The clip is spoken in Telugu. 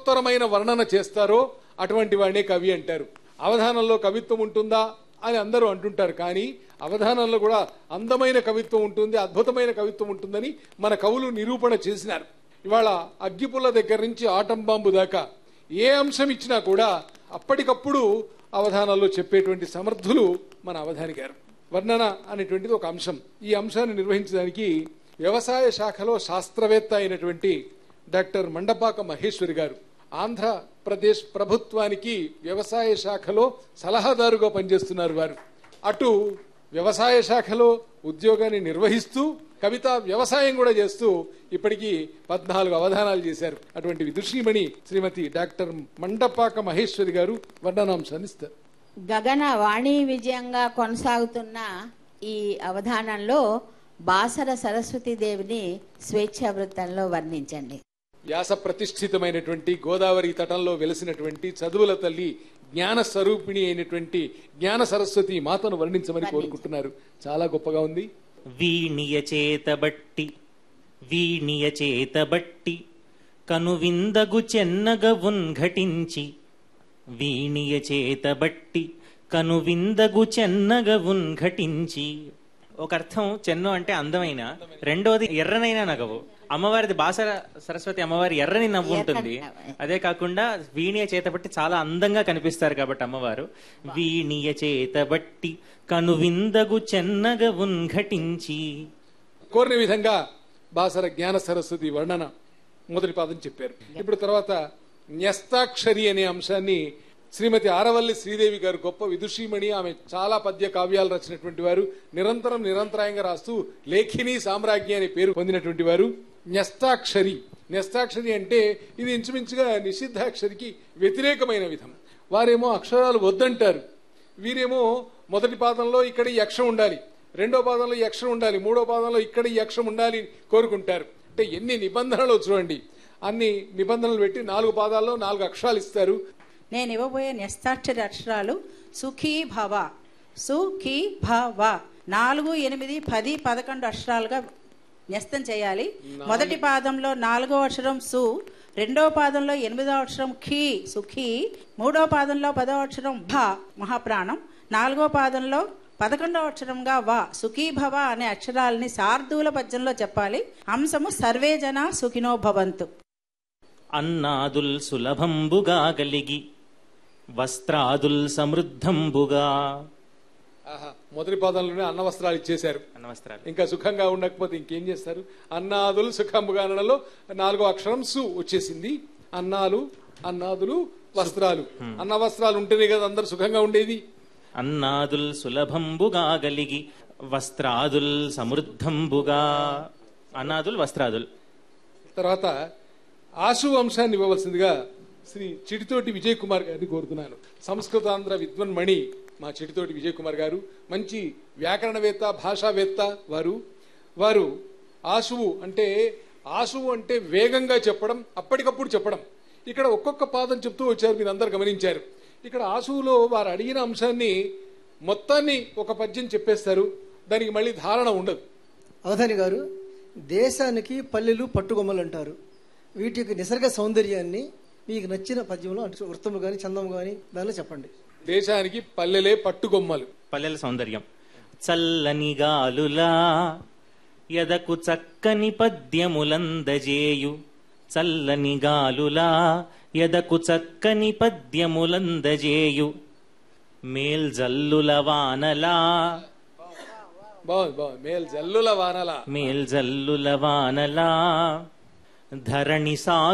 మహోత్తరమైన వర్ణన చేస్తారో అటువంటి వాడినే కవి అంటారు అవధానంలో కవిత్వం ఉంటుందా అని అందరూ అంటుంటారు కానీ అవధానంలో కూడా అందమైన కవిత్వం ఉంటుంది అద్భుతమైన కవిత్వం ఉంటుందని మన కవులు నిరూపణ చేసినారు ఇవాళ అగ్గిపుల్ల దగ్గర నుంచి ఆటం బాంబు దాకా ఏ అంశం ఇచ్చినా కూడా అప్పటికప్పుడు అవధానాల్లో చెప్పేటువంటి సమర్థులు మన అవధాని గారు వర్ణన అనేటువంటిది ఒక అంశం ఈ అంశాన్ని నిర్వహించడానికి వ్యవసాయ శాఖలో శాస్త్రవేత్త అయినటువంటి డాక్టర్ మండపాక మహేశ్వరి గారు ఆంధ్రప్రదేశ్ ప్రభుత్వానికి వ్యవసాయ శాఖలో సలహాదారుగా పనిచేస్తున్నారు వారు అటు వ్యవసాయ శాఖలో ఉద్యోగాన్ని నిర్వహిస్తూ కవిత వ్యవసాయం కూడా చేస్తూ ఇప్పటికీ పద్నాలుగు అవధానాలు చేశారు అటువంటి విదుషీమణి శ్రీమతి డాక్టర్ మండపాక మహేశ్వరి గారు వర్ణనాంశాన్ని ఇస్తారు గగన వాణి విజయంగా కొనసాగుతున్న ఈ అవధానంలో బాసర సరస్వతీదేవిని స్వేచ్ఛా వృత్తంలో వర్ణించండి వ్యాస ప్రతిష్ఠితమైనటువంటి గోదావరి తటంలో వెలిసినటువంటి చదువుల తల్లి జ్ఞాన స్వరూపిణి అయినటువంటి జ్ఞాన సరస్వతి మాతను వర్ణించమని కోరుకుంటున్నారు చాలా గొప్పగా ఉంది వీణియ చేతబట్టి వీణియ చేతబట్టి కనువిందగు చెన్నగ ఉన్ఘటించి వీణియ చేతబట్టి కనువిందగు చెన్నగ ఉన్ఘటించి ఒక అర్థం చెన్ను అంటే అందమైన రెండోది ఎర్రనైన నగవు అమ్మవారిది బాసర సరస్వతి అమ్మవారి ఎర్రని నవ్వు ఉంటుంది అదే కాకుండా వీణియ చేతబట్టి చాలా అందంగా కనిపిస్తారు కాబట్టి అమ్మవారు వీణియ చేతబట్టి కనువిందగు చెన్నగ ఉన్ఘటించి కోరిన విధంగా బాసర జ్ఞాన సరస్వతి వర్ణన మొదటి పాదం చెప్పారు ఇప్పుడు తర్వాత న్యస్తాక్షరి అనే అంశాన్ని శ్రీమతి ఆరవల్లి శ్రీదేవి గారు గొప్ప విదుషీమణి ఆమె చాలా పద్య కావ్యాలు రచినటువంటి వారు నిరంతరం నిరంతరాయంగా రాస్తూ లేఖిని సామ్రాజ్ఞి అనే పేరు పొందినటువంటి వారు న్యస్తాక్షరి న్యస్తాక్షరి అంటే ఇది ఇంచుమించుగా నిషిద్ధాక్షరికి వ్యతిరేకమైన విధం వారేమో అక్షరాలు వద్దంటారు వీరేమో మొదటి పాదంలో ఇక్కడ ఈ అక్షరం ఉండాలి రెండో పాదంలో ఈ అక్షరం ఉండాలి మూడో పాదంలో ఇక్కడ ఈ అక్షరం ఉండాలి కోరుకుంటారు అంటే ఎన్ని నిబంధనలు చూడండి అన్ని నిబంధనలు పెట్టి నాలుగు పాదాల్లో నాలుగు అక్షరాలు ఇస్తారు నేను ఇవ్వబోయే న్యస్తాక్షరి అక్షరాలు సుఖీ భవ సుఖీ భవ నాలుగు ఎనిమిది పది పదకొండు అక్షరాలుగా న్యస్తం చేయాలి మొదటి పాదంలో నాలుగో అక్షరం సు రెండో పాదంలో ఎనిమిదో అక్షరం ఖీ సుఖీ మూడో పాదంలో పదో అక్షరం భ మహాప్రాణం నాలుగో పాదంలో పదకొండవ అక్షరంగా వా సుఖీ భవ అనే అక్షరాలని శార్దూల పద్యంలో చెప్పాలి అంశము సర్వే జన సుఖినో భవంతు అన్నాదుల్ సులభంబుగా గలిగి వస్త్రాదుల్ సమృద్ధంబుగా ఆహా మొదటి పాదంలోనే అన్న వస్త్రాలు ఇచ్చేశారు అన్న వస్త్రాలు ఇంకా సుఖంగా ఉండకపోతే ఇంకేం చేస్తారు అన్నాదులు సుఖంబుగా అనడంలో నాలుగో అక్షరం సు వచ్చేసింది అన్నాలు అన్నాదులు వస్త్రాలు అన్న వస్త్రాలు ఉంటేనే కదా అందరు సుఖంగా ఉండేది అన్నాదుల్ సులభంబుగా గలిగి వస్త్రాదుల్ సమృద్ధంబుగా అన్నాదుల్ వస్త్రాదుల్ తర్వాత ఆశు వంశాన్ని ఇవ్వవలసిందిగా శ్రీ చిటితోటి విజయ్ కుమార్ గారిని కోరుతున్నాను సంస్కృతాంధ్ర విద్వన్మణి మా చిటితోటి విజయ్ కుమార్ గారు మంచి వ్యాకరణవేత్త భాషావేత్త వారు వారు ఆశువు అంటే ఆశువు అంటే వేగంగా చెప్పడం అప్పటికప్పుడు చెప్పడం ఇక్కడ ఒక్కొక్క పాదం చెప్తూ వచ్చారు మీరు అందరు గమనించారు ఇక్కడ ఆశువులో వారు అడిగిన అంశాన్ని మొత్తాన్ని ఒక పద్యం చెప్పేస్తారు దానికి మళ్ళీ ధారణ ఉండదు అవధాని గారు దేశానికి పల్లెలు పట్టుకొమ్మలు అంటారు వీటి యొక్క నిసర్గ సౌందర్యాన్ని మీకు నచ్చిన పద్యంలో అంటే వృత్తము కానీ చందము కానీ దానిలో చెప్పండి దేశానికి పల్లెలే పట్టుకొమ్మలు పల్లెల సౌందర్యం చల్లని గాలులా ఎదకు చక్కని పద్యములందజేయు చల్లని గాలులా ఎదకు చక్కని పద్యములందజేయు మేల్జల్లుల వానలా బాగుంది బాగుంది మేల్ జల్లుల వానల మేల్జల్లుల వానలా ధరణి సా